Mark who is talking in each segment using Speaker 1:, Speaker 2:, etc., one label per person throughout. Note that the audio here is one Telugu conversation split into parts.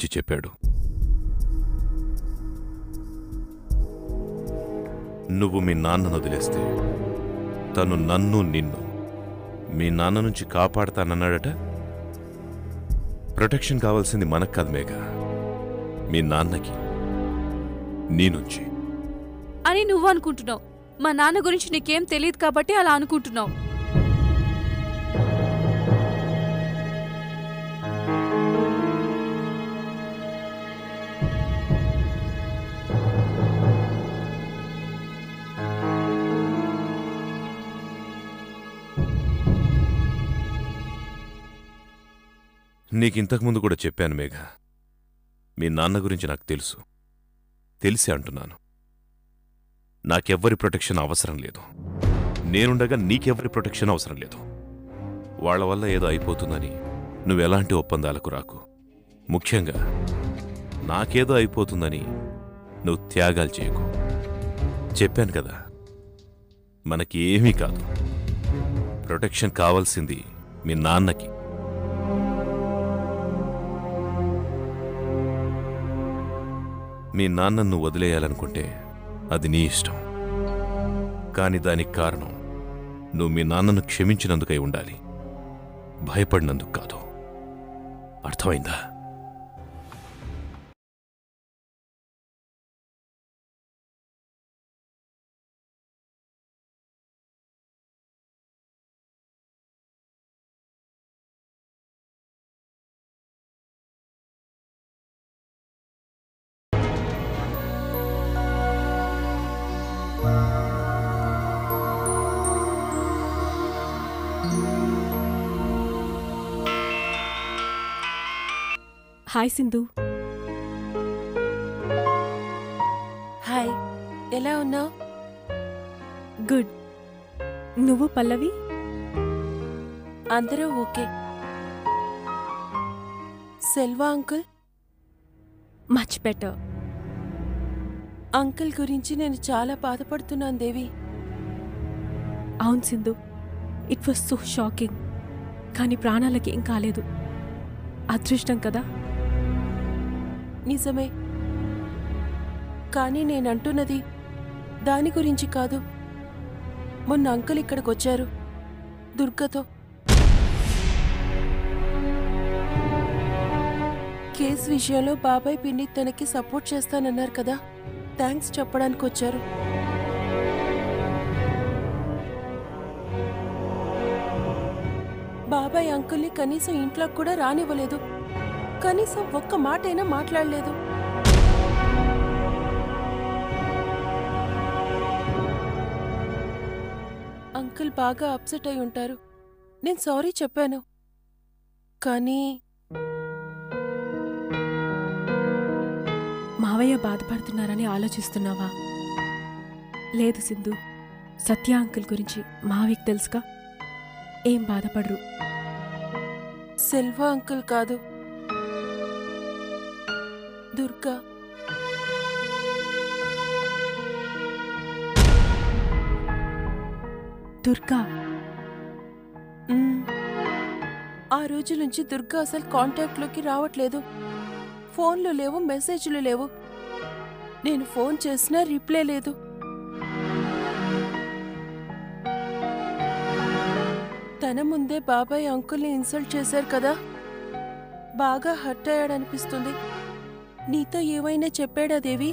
Speaker 1: గురించి చెప్పాడు నువ్వు మీ నాన్నను వదిలేస్తే తను నన్ను నిన్ను మీ నాన్న నుంచి కాపాడతానన్నాడట ప్రొటెక్షన్ కావాల్సింది మనకు కాదు మేఘ మీ నాన్నకి నీ నుంచి
Speaker 2: అని నువ్వు అనుకుంటున్నావు మా నాన్న గురించి నీకేం తెలియదు కాబట్టి అలా అనుకుంటున్నావు
Speaker 1: నీకు ఇంతకుముందు కూడా చెప్పాను మేఘ మీ నాన్న గురించి నాకు తెలుసు తెలిసి అంటున్నాను నాకెవ్వరి ప్రొటెక్షన్ అవసరం లేదు నేనుండగా నీకెవ్వరి ప్రొటెక్షన్ అవసరం లేదు వాళ్ళ వల్ల ఏదో అయిపోతుందని నువ్వెలాంటి ఒప్పందాలకు రాకు ముఖ్యంగా నాకేదో అయిపోతుందని నువ్వు త్యాగాలు చేయకు చెప్పాను కదా మనకి ఏమీ కాదు ప్రొటెక్షన్ కావాల్సింది మీ నాన్నకి మీ నాన్నను వదిలేయాలనుకుంటే అది నీ ఇష్టం కాని దానికి కారణం నువ్వు మీ నాన్నను క్షమించినందుకై ఉండాలి భయపడినందుకు కాదు అర్థమైందా
Speaker 3: హాయ్ సింధు
Speaker 4: హాయ్ ఎలా ఉన్నావు
Speaker 3: గుడ్ నువ్వు పల్లవి
Speaker 4: అందరూ okay Selva uncle
Speaker 3: much better
Speaker 4: uncle గురించి నేను చాలా బాధపడుతున్నాను దేవి
Speaker 3: అవును Sindhu it was so shocking కానీ ప్రాణాలకి ఏం కాలేదు అదృష్టం కదా
Speaker 4: నిజమే కానీ నేనంటున్నది దాని గురించి కాదు మొన్న అంకుల్ ఇక్కడికి వచ్చారు దుర్గతో కేసు విషయంలో బాబాయ్ పిన్ని తనకి సపోర్ట్ చేస్తానన్నారు కదా థ్యాంక్స్ చెప్పడానికి వచ్చారు బాబాయ్ అంకుల్ని కనీసం ఇంట్లోకి కూడా రానివ్వలేదు కనీసం ఒక్క మాటైనా మాట్లాడలేదు అంకుల్ బాగా అప్సెట్ అయి ఉంటారు నేను సారీ చెప్పాను కానీ
Speaker 3: మావయ్య బాధపడుతున్నారని ఆలోచిస్తున్నావా లేదు సింధు సత్య అంకుల్ గురించి మావయ్యకి తెలుసుగా ఏం బాధపడరు
Speaker 4: సెల్వా అంకుల్ కాదు దుర్గా
Speaker 3: దుర్గా
Speaker 4: మ్మ్. ఆ రోజు నుంచి దుర్గా అసలు కాంటాక్ట్లోకి రావట్లేదు ఫోన్లు లేవు మెసేజ్లు లేవు నేను ఫోన్ చేసినా రిప్లై లేదు తన ముందే బాబాయ్ అంకుల్ని ఇన్సల్ట్ చేశారు కదా బాగా హర్ట్ అయ్యాడనిపిస్తుంది నీతో ఏమైనా చెప్పాడా దేవి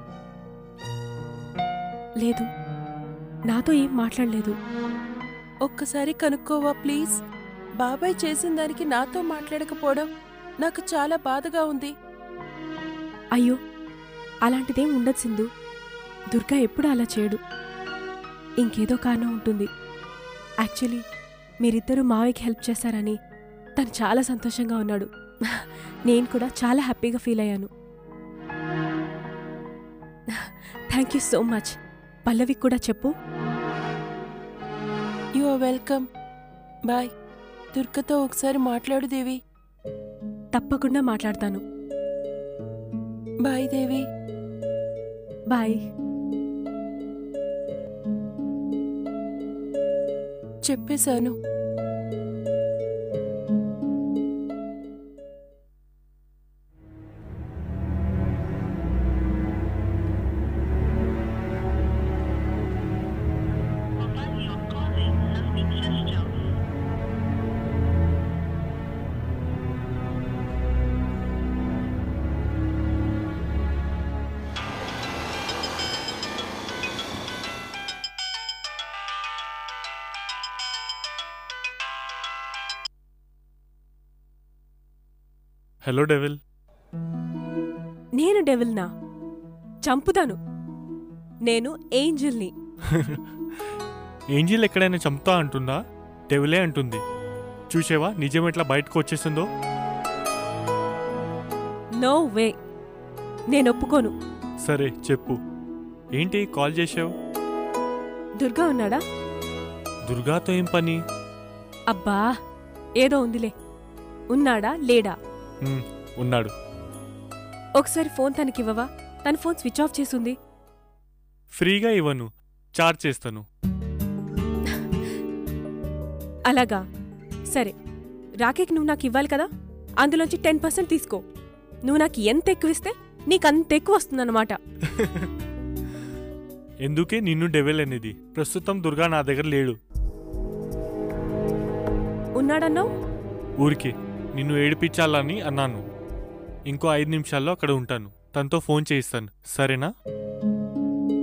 Speaker 3: లేదు నాతో ఏం మాట్లాడలేదు
Speaker 4: ఒక్కసారి కనుక్కోవా ప్లీజ్ బాబాయ్ చేసిన దానికి నాతో మాట్లాడకపోవడం నాకు చాలా బాధగా ఉంది
Speaker 3: అయ్యో అలాంటిదేం ఉండదు సింధు దుర్గా ఎప్పుడు అలా చేయడు ఇంకేదో కారణం ఉంటుంది యాక్చువల్లీ మీరిద్దరూ మావయ్యకి హెల్ప్ చేశారని తను చాలా సంతోషంగా ఉన్నాడు నేను కూడా చాలా హ్యాపీగా ఫీల్ అయ్యాను థ్యాంక్ యూ సో మచ్ పల్లవికి కూడా చెప్పు
Speaker 4: యు ఆర్ వెల్కమ్ బాయ్ దుర్గతో ఒకసారి మాట్లాడు దేవి
Speaker 3: తప్పకుండా మాట్లాడతాను
Speaker 4: బాయ్ దేవి
Speaker 3: బాయ్
Speaker 4: చెప్పేశాను
Speaker 5: హలో డెవిల్
Speaker 3: నేను డెవిల్నా చంపుతాను నేను ఏంజల్ని
Speaker 5: ఏంజిల్ ఎక్కడైనా చంపుతా అంటుందా డెవిలే అంటుంది చూసేవా నిజం ఎట్లా బయటకు వచ్చేస్తుందో
Speaker 3: నో వే నేను ఒప్పుకోను
Speaker 5: సరే చెప్పు ఏంటి కాల్ చేసావు
Speaker 3: దుర్గా ఉన్నాడా
Speaker 5: దుర్గాతో ఏం పని
Speaker 3: అబ్బా ఏదో ఉందిలే ఉన్నాడా లేడా
Speaker 5: హ్మ్, ఉన్నాడు
Speaker 3: ఒకసారి ఫోన్ తనకివ్వవా తన ఫోన్ స్విచ్ ఆఫ్ చేసుంది
Speaker 5: ఫ్రీగా ఇవ్వను చార్జ్ చేస్తాను
Speaker 3: అలాగా సరే రాకేకి నువ్వు నాకు ఇవ్వాలి కదా అందులోంచి టెన్ పర్సెంట్ తీసుకో నువ్వు నాకు ఎంత ఎక్కువ ఇస్తే నీకు అంత ఎక్కువ వస్తుందన్నమాట
Speaker 5: ఎందుకే నిన్ను డెవిల్ అనేది ప్రస్తుతం దుర్గా నా దగ్గర లేడు
Speaker 3: ఉన్నాడన్నావు
Speaker 5: ఊరికి నిన్ను ఏడిపించాలని అన్నాను ఇంకో ఐదు నిమిషాల్లో అక్కడ ఉంటాను తనతో ఫోన్ చేయిస్తాను సరేనా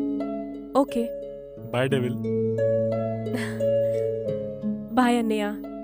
Speaker 3: ఓకే
Speaker 5: బాయ్ డెవిల్
Speaker 3: బాయ్ అన్నయ్య